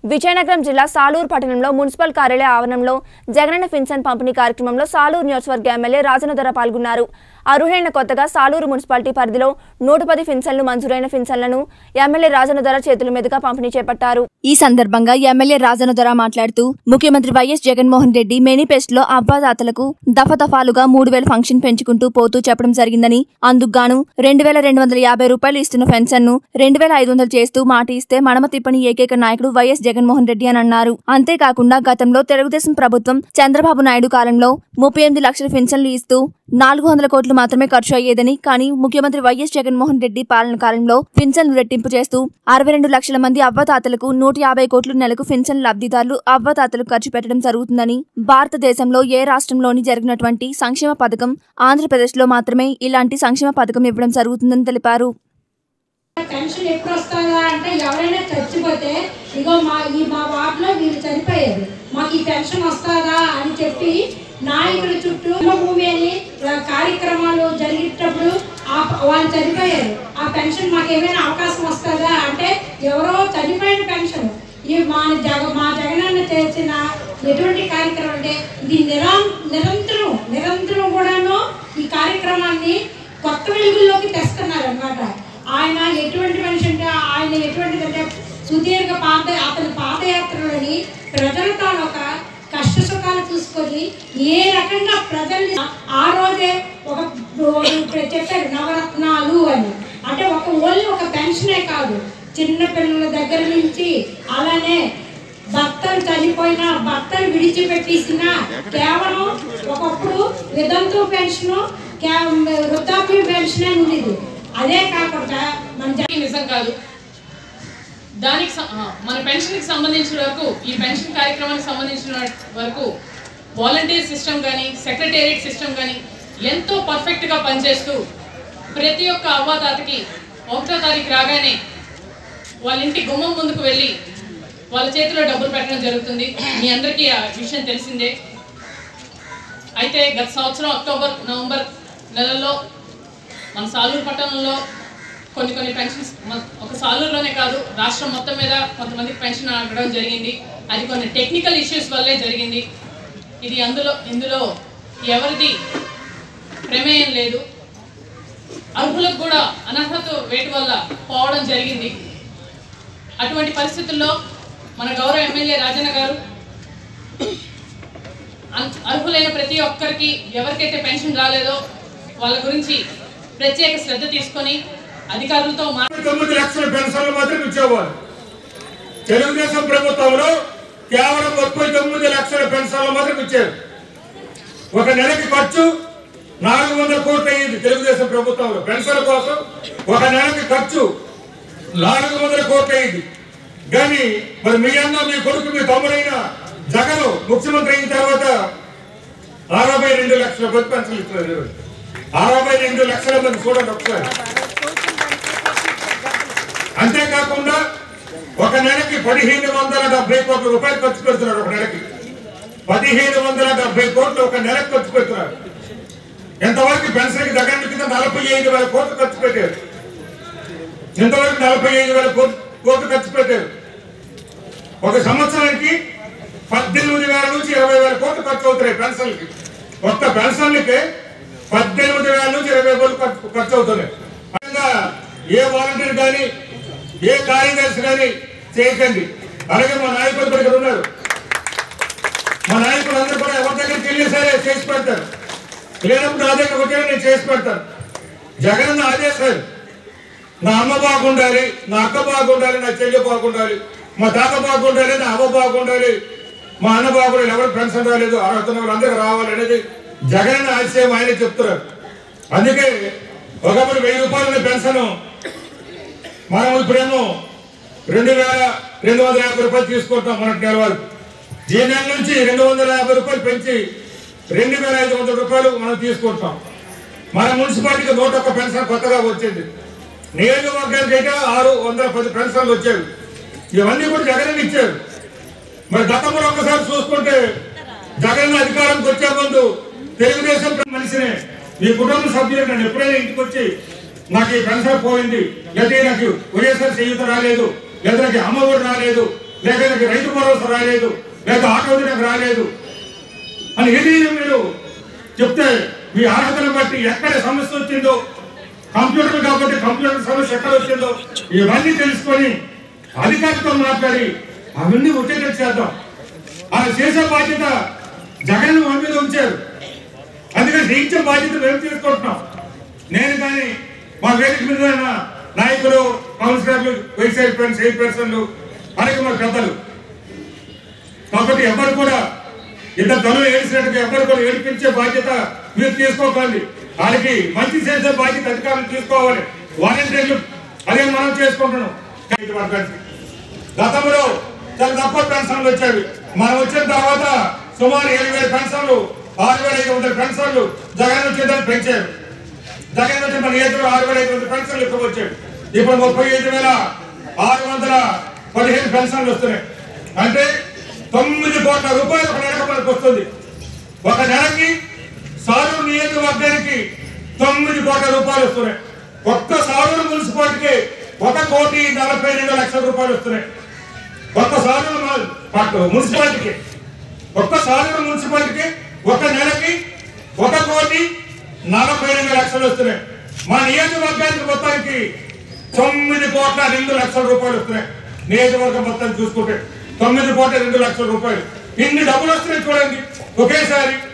విజయనగరం జిల్లా సాలూరు పట్టణంలో మున్సిపల్ కార్యాలయ ఆవరణంలో జగనన్న పింఛన్ పంపిణీ కార్యక్రమంలో సాలూరు నియోజకవర్గ ఎమ్మెల్యే రాజనధర పాల్గొన్నారు అర్హులైన కొత్తగా సాలూరు మున్సిపాలిటీ పరిధిలో నూట పది ఫిన్షన్లు మంజూరైన ఫిన్షన్లను ఎమ్మెల్యే రాజనధర చేతుల మీదుగా పంపిణీ చేపట్టారు ఈ సందర్భంగా ఎమ్మెల్యే రాజనధర మాట్లాడుతూ ముఖ్యమంత్రి వైఎస్ జగన్మోహన్ రెడ్డి మేనిఫెస్టోలో అవ్వాదాతలకు దఫదఫాలుగా మూడు వేల ఫంక్షన్ పెంచుకుంటూ పోతూ చెప్పడం జరిగిందని అందుకుగాను రెండు వేల రెండు వందల యాభై రూపాయలు ఇస్తున్న పెన్షన్ ను రెండు వేల ఐదు వందలు చేస్తూ మాట ఇస్తే మడమ తిప్పని ఏకైక నాయకుడు వైఎస్ జగన్మోహన్ రెడ్డి అని అన్నారు అంతేకాకుండా గతంలో తెలుగుదేశం ప్రభుత్వం చంద్రబాబు నాయుడు కాలంలో ముప్పై ఎనిమిది లక్షల పెన్షన్లు ఇస్తూ నాలుగు వందల కోట్లు మాత్రమే ఖర్చు అయ్యేదని కానీ ముఖ్యమంత్రి వైఎస్ జగన్మోహన్ రెడ్డి పాలన కాలంలో పింఛన్లు రెట్టింపు చేస్తూ అరవై రెండు లక్షల మంది అవ్వతాతలకు నూట యాభై కోట్లు నెలకు పింఛన్ లబ్ధిదారులు అవ్వతాతలకు ఖర్చు పెట్టడం జరుగుతుందని భారతదేశంలో ఏ రాష్ట్రంలోని జరిగినటువంటి సంక్షేమ పథకం ఆంధ్రప్రదేశ్లో మాత్రమే ఇలాంటి సంక్షేమ పథకం ఇవ్వడం జరుగుతుందని తెలిపారు పెన్షన్ ఎప్పుడు వస్తుందా అంటే ఎవరైనా చచ్చిపోతే ఇగో మా ఈ మా వార్డులో వీళ్ళు చనిపోయారు మాకు ఈ పెన్షన్ వస్తుందా అని చెప్పి నాయకుల చుట్టూ భూమి అని ఆ, కార్యక్రమాలు జరిగేటప్పుడు ఆ వాళ్ళు చనిపోయారు ఆ పెన్షన్ మాకు ఏమైనా అవకాశం వస్తుందా అంటే ఎవరో చనిపోయిన పెన్షన్ ఈ మా జగ మా జగనన్న చేసిన ఎటువంటి కార్యక్రమం అంటే ఇది నిరం నిరంతరం నిరంతరం కూడాను ఈ కార్యక్రమాన్ని కొత్త వెలుగుల్లోకి తెస్తున్నారు అనమాట ఆయన ఎటువంటి మనిషి అంటే ఆయన ఎటువంటి అంటే సుదీర్ఘ పాద అతని పాదయాత్రలోని ప్రజలతో ఒక కష్ట సుఖాలు చూసుకొని ఏ రకంగా ప్రజల్ని ఆ రోజే ఒక ఇప్పుడు చెప్పారు నవరత్నాలు అని అంటే ఒక ఓన్లీ ఒక పెన్షనే కాదు చిన్న పిల్లల దగ్గర నుంచి అలానే భర్తలు చనిపోయిన భర్తలు విడిచిపెట్టేసిన కేవలం ఒకప్పుడు వితంతు పెన్షన్ వృద్ధాప్య పెన్షన్ అని ఉండేది అదే కాకుండా మన జ- ఇది నిజం కాదు దానికి సం- ఆ, మన పెన్షన్కి సంబంధించిన వరకు ఈ పెన్షన్ కార్యక్రమానికి సంబంధించిన వరకు వాలంటీర్ సిస్టమ్ కానీ సెక్రటేరియట్ సిస్టమ్ కానీ ఎంతో పర్ఫెక్ట్గా పనిచేస్తూ ప్రతి ఒక్క అవ్వాతాతకి ఒకటో తారీఖు రాగానే వాళ్ళ ఇంటి గుమ్మం ముందుకు వెళ్ళి వాళ్ళ చేతిలో డబ్బులు పెట్టడం జరుగుతుంది మీ అందరికీ ఆ విషయం తెలిసిందే అయితే గత సంవత్సరం అక్టోబర్ నవంబర్ నెలల్లో మన సాలూరు పట్టణంలో కొన్ని కొన్ని పెన్షన్స్ మన- ఒక సాలూరులోనే కాదు రాష్ట్రం మొత్తం మీద కొంతమందికి పెన్షన్ అడగడం జరిగింది అది కొన్ని టెక్నికల్ ఇష్యూస్ వల్లే జరిగింది ఇది అందులో ఇందులో ఎవరిది ప్రమేయం లేదు అర్హులకు కూడా అనర్హత వేటు వల్ల పోవడం జరిగింది అటువంటి పరిస్థితుల్లో మన గౌరవ ఎమ్మెల్యే రాజన్న గారు అన్- అర్హులైన ప్రతి ఒక్కరికి ఎవరికైతే పెన్షన్ రాలేదో వాళ్ళ గురించి ప్రత్యేక శ్రద్ధ తీసుకొని అధికారులతో మా తొమ్మిది లక్షల పెన్షన్లు మాత్రం ఇచ్చేవారు తెలుగుదేశం ప్రభుత్వంలో కేవలం ముప్పై తొమ్మిది లక్షల పెన్షన్లు మాత్రం ఇచ్చారు ఒక నెలకి ఖర్చు నాలుగు వందల కోట్లు అయ్యింది తెలుగుదేశం ప్రభుత్వంలో పెన్షన్ల కోసం ఒక నెలకి ఖర్చు నాలుగు వందల కోట్లు అయ్యింది కానీ మరి మీ అన్న మీ కొడుకు మీ తమ్ముడైన జగన్ ముఖ్యమంత్రి అయిన తర్వాత అరవై రెండు లక్షల మంది పెన్షన్లు ఇస్తున్నారు ఈరోజు. అరవై రెండు లక్షల మంది చూడండి ఒకసారి అంతేకాకుండా ఒక నెలకి పదిహేను వందల డెబ్బై కోట్ల రూపాయలు ఖర్చు పెడుతున్నారు ఒక నెలకి పదిహేను వందల డెబ్బై కోట్లు ఒక నెలకు ఖర్చు పెడుతున్నారు ఎంతవరకు పెన్షన్కి దగ్గర కింద నలభై ఐదు వేల కోట్లు ఖర్చు పెట్టారు ఇంతవరకు నలభై ఐదు వేల కోట్లు కోట్లు ఖర్చు పెట్టారు ఒక సంవత్సరానికి పద్దెనిమిది వేల నుంచి ఇరవై వేల కోట్లు ఖర్చు అవుతున్నాయి పెన్షన్లకి కొత్త పెన్షన్లకి పద్దెనిమిది వేల నుంచి ఇరవై కోట్లు ఖర్చు ఖర్చు అవుతున్నాయి అలాగా ఏ వాలంటీర్ కానీ ఏ కార్యదర్శి కానీ చేయకండి అలాగే మా నాయకులు కూడా ఇక్కడ ఉన్నారు మా నాయకులు అందరూ కూడా ఎవరి దగ్గరికి వెళ్ళి సరే చేసి పెడతారు లేనప్పుడు నా దగ్గర వచ్చే నేను చేసి పెడతాను జగన్ ఆదేశాలు నా అమ్మ బాగుండాలి నా అక్క బాగుండాలి నా చెల్లి బాగుండాలి మా తాత బాగుండాలి నా అమ్మ బాగుండాలి మా అన్న బాగుండాలి ఎవరు పెన్షన్ రాలేదు అర్హత ఉన్న వాళ్ళందరూ రావాలి అనేది జగన్ ఆశయం ఆయన చెప్తున్నారు అందుకే ఒకప్పుడు వెయ్యి రూపాయల పెన్షన్ మనం ఇప్పుడేమో రెండు వేల రెండు వందల యాభై రూపాయలు తీసుకుంటాం మనకి నెల వరకు ఈ నెల నుంచి రెండు వందల యాభై రూపాయలు పెంచి రెండు వేల ఐదు వందల రూపాయలు మనం తీసుకుంటాం మన మున్సిపాలిటీకి నూట ఒక్క పెన్షన్ కొత్తగా వచ్చింది నియోజకవర్గానికి అయితే ఆరు వందల పది పెన్షన్లు వచ్చాయి ఇవన్నీ కూడా జగన్ ఇచ్చారు మరి గతంలో ఒకసారి చూసుకుంటే జగన్ అధికారంకి వచ్చే ముందు తెలుగుదేశం మనిషినే మీ కుటుంబ సభ్యులు నన్ను ఎప్పుడైనా ఇంటికి వచ్చి నాకు ఈ పెన్షన్ పోయింది లేదా నాకు వైఎస్ఆర్ చేయూత రాలేదు లేదా నాకు అమ్మఒడి రాలేదు లేక నాకు రైతు భరోసా రాలేదు లేక ఆటో నాకు రాలేదు అని ఏదైనా మీరు చెప్తే మీ అర్హతను బట్టి ఎక్కడ సమస్య వచ్చిందో కంప్యూటర్ కాబట్టి కంప్యూటర్ సమస్య ఎక్కడ వచ్చిందో ఇవన్నీ తెలుసుకొని అధికారితో మాట్లాడి అవన్నీ వచ్చేటట్టు చేద్దాం అలా చేసే బాధ్యత జగన్ మన మీద ఉంచారు అందుకని జయించే బాధ్యత మేము తీసుకుంటున్నాం నేను కానీ మా వేదిక మీద ఉన్న నాయకులు కౌన్సిలర్లు వైస్ చైర్మన్ చైర్పర్సన్లు అలాగే మా పెద్దలు కాబట్టి ఎవరు కూడా ఇద్దరు ధనులు ఏడిసినట్టుగా ఎవరు కూడా ఏడిపించే బాధ్యత మీరు తీసుకోకండి వాళ్ళకి మంచి చేసే బాధ్యత అధికారులు తీసుకోవాలి వాలంటీర్లు అదే మనం చేసుకుంటున్నాం రైతు వర్గానికి. గతంలో చాలా తక్కువ పెన్షన్లు వచ్చేవి మనం వచ్చిన తర్వాత సుమారు ఏడు వేల పెన్షన్లు ఆరు వేల ఐదు వందల పెన్షన్లు జగన్ వచ్చేదాన్ని పెంచారు జగన్ వచ్చి మన ఏజ్లో ఆరు వేల ఐదు వందల పెన్షన్లు ఎక్కువ వచ్చాయి ఇప్పుడు ముప్పై ఐదు వేల ఆరు వందల పదిహేను పెన్షన్లు వస్తున్నాయి అంటే తొమ్మిది కోట్ల రూపాయలు ఒక నెలకు మనకు వస్తుంది ఒక నెలకి సారూరు నియోజకవర్గానికి తొమ్మిది కోట్ల రూపాయలు వస్తున్నాయి ఒక్క సారూరు మున్సిపాలిటీకి ఒక కోటి నలభై రెండు లక్షల రూపాయలు వస్తున్నాయి ఒక్క సారూరు మ- పట్టు మున్సిపాలిటీకి ఒక్క సారూరు మున్సిపాలిటీకి ఒక నెలకి ఒక కోటి నలభై రెండు లక్షలు వస్తున్నాయి మా నియోజకవర్గానికి మొత్తానికి తొమ్మిది కోట్ల రెండు లక్షల రూపాయలు వస్తున్నాయి నియోజకవర్గం మొత్తం చూసుకుంటే తొమ్మిది కోట్ల రెండు లక్షల రూపాయలు ఇన్ని డబ్బులు వస్తున్నాయి చూడండి ఒకేసారి